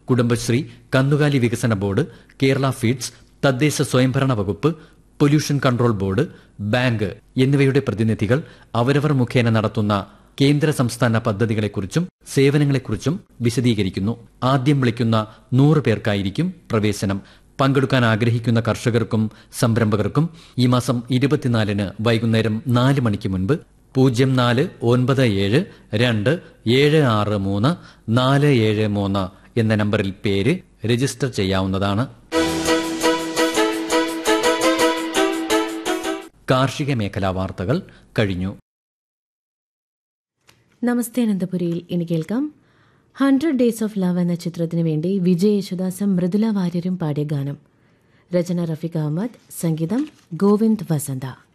കുടുംബശ്രീ കന്നുകാലി വികസന board Kerala feeds തദ്ദേശ സ്വയംഭരണ വകുപ്പ് പൊല്യൂഷൻ കൺട്രോൾ ബോർഡ് ബാങ്ക് എന്നിവയുടെ പ്രതിനിധികൾ അവരവർ മുഖേന നടത്തുന്ന കേന്ദ്ര സംസ്ഥാന പദ്ധതികളെക്കുറിച്ചും സേവനങ്ങളെക്കുറിച്ചും വിശദീകരിക്കുന്നു ആദ്യം വിളിക്കുന്ന നൂറ് പേർക്കായിരിക്കും പ്രവേശനം പങ്കെടുക്കാൻ ആഗ്രഹിക്കുന്ന കർഷകർക്കും സംരംഭകർക്കും ഈ മാസം ഇരുപത്തിനാലിന് വൈകുന്നേരം നാല് മണിക്ക് മുൻപ് പൂജ്യം നാല് ഒൻപത് ഏഴ് രണ്ട് ഏഴ് ആറ് മൂന്ന് നാല് ഏഴ് മൂന്ന് എന്ന നമ്പറിൽ പേര് രജിസ്റ്റർ ചെയ്യാവുന്നതാണ് കാർഷിക മേഖലാ വാർത്തകൾ കഴിഞ്ഞു നമസ്തേ അനന്തപുരിയിൽ ഇനി കേൾക്കാം ഹൺഡ്രഡ് ഡേയ്സ് ഓഫ് ലവ് എന്ന ചിത്രത്തിനു വേണ്ടി വിജയ് യേശുദാസും മൃദുല വാര്യരും പാടിയ ഗാനം രചന റഫീഖ് അഹമ്മദ് സംഗീതം ഗോവിന്ദ് വസന്ത